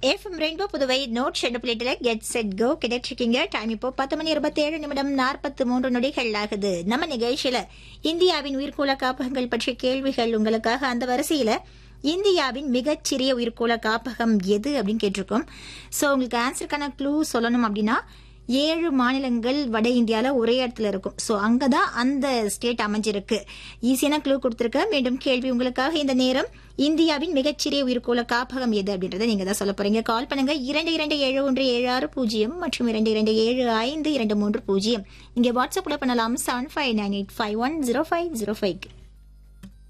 FM rainbow Puduvai நோட் ஷெட் பிளேட்டில் கெட் செட் கோ கிடைச்சிருக்கீங்க டைம் இப்போ பத்து மணி இருபத்தி ஏழு நிமிடம் நாற்பத்தி மூன்று நொடிகள் ஆகுது நம்ம நிகழ்ச்சியில இந்தியாவின் உயிர்கோள காப்பகங்கள் பற்றிய கேள்விகள் உங்களுக்காக அந்த வரிசையில இந்தியாவின் மிகச்சிறிய உயிர்கோள காப்பகம் எது அப்படின்னு கேட்டிருக்கோம் ஸோ உங்களுக்கு ஆன்சருக்கான க்ளூ சொல்லணும் அப்படின்னா ஏழு மாநிலங்கள் வட இந்தியால ஒரே இடத்துல இருக்கும் ஸோ அங்கதான் அந்த ஸ்டேட் அமைஞ்சிருக்கு ஈஸியான க்ளூ கொடுத்துருக்க மீண்டும் கேள்வி உங்களுக்காக இந்த நேரம் இந்தியாவின் மிகச்சிறிய உயிர்கோள காப்பகம் எது அப்படின்றத நீங்க தான் சொல்ல போறீங்க கால் பண்ணுங்க இரண்டு இரண்டு ஏழு ஒன்று ஏழு ஆறு பூஜ்ஜியம் மற்றும் இரண்டு இரண்டு ஏழு ஐந்து இரண்டு மூன்று பூஜ்ஜியம் இங்கே வாட்ஸ்அப்ல பண்ணலாம் seven five nine eight five one zero five zero five